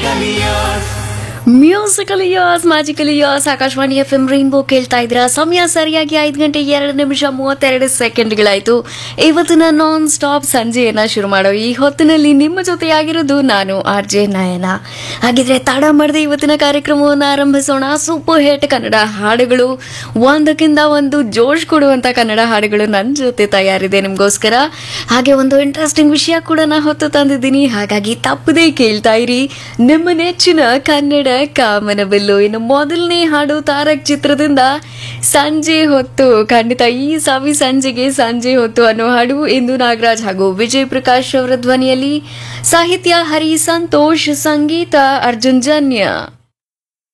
musical years magical years Akashvani F M rainbow ಕೇಳ್ತಾ ಇದ್ರ ಸಮಯ ಸರಿಯಾಗಿ ಐದು ಗಂಟೆ ಎರಡು ನಿಮಿಷ ಮೂವತ್ತೆರಡು ಸೆಕೆಂಡ್ಗಳಾಯ್ತು ಇವತ್ತಿನ ನಾನ್ ಸ್ಟಾಪ್ ಸಂಜೆಯನ್ನ ಶುರು ಮಾಡೋ ಈ ಹೊತ್ತಿನಲ್ಲಿ ನಿಮ್ಮ ಜೊತೆಯಾಗಿರೋದು ನಾನು ಆರ್ ಜೆ ನಯನ ಹಾಗಿದ್ರೆ ತಡ ಮಾಡದೆ ಇವತ್ತಿನ ಕಾರ್ಯಕ್ರಮವನ್ನು ಆರಂಭಿಸೋಣ ಸೂಪರ್ ಹಿಟ್ ಕನ್ನಡ ಹಾಡುಗಳು ಒಂದಕ್ಕಿಂತ ಒಂದು ಜೋಶ್ ಕೊಡುವಂತ ಕನ್ನಡ ಹಾಡುಗಳು ನನ್ನ ಜೊತೆ ತಯಾರಿದೆ ನಿಮ್ಗೋಸ್ಕರ ಹಾಗೆ ಒಂದು ಇಂಟ್ರೆಸ್ಟಿಂಗ್ ವಿಷಯ ಕೂಡ ನಾ ಹೊತ್ತು ತಂದಿದ್ದೀನಿ ಹಾಗಾಗಿ ತಪ್ಪದೇ ಕೇಳ್ತಾ ಇರಿ ನಿಮ್ಮ ನೆಚ್ಚಿನ ಕನ್ನಡ ಕಾಮನಬಿಲ್ಲು ಇನ್ನು ಮೊದಲನೇ ಹಾಡು ತಾರಕ್ ಚಿತ್ರದಿಂದ ಸಂಜೆ ಹೊತ್ತು ಖಂಡಿತ ಈ ಸವಿ ಸಂಜೆಗೆ ಸಂಜೆ ಹೊತ್ತು ಅನ್ನೋ ಹಾಡು ಇಂದು ನಾಗರಾಜ್ ಹಾಗೂ ವಿಜಯ್ ಪ್ರಕಾಶ್ ಅವರ ಧ್ವನಿಯಲ್ಲಿ ಸಾಹಿತ್ಯ ಹರಿ ಸಂತೋಷ್ ಸಂಗೀತ ಅರ್ಜುನ್ ಜನ್ಯ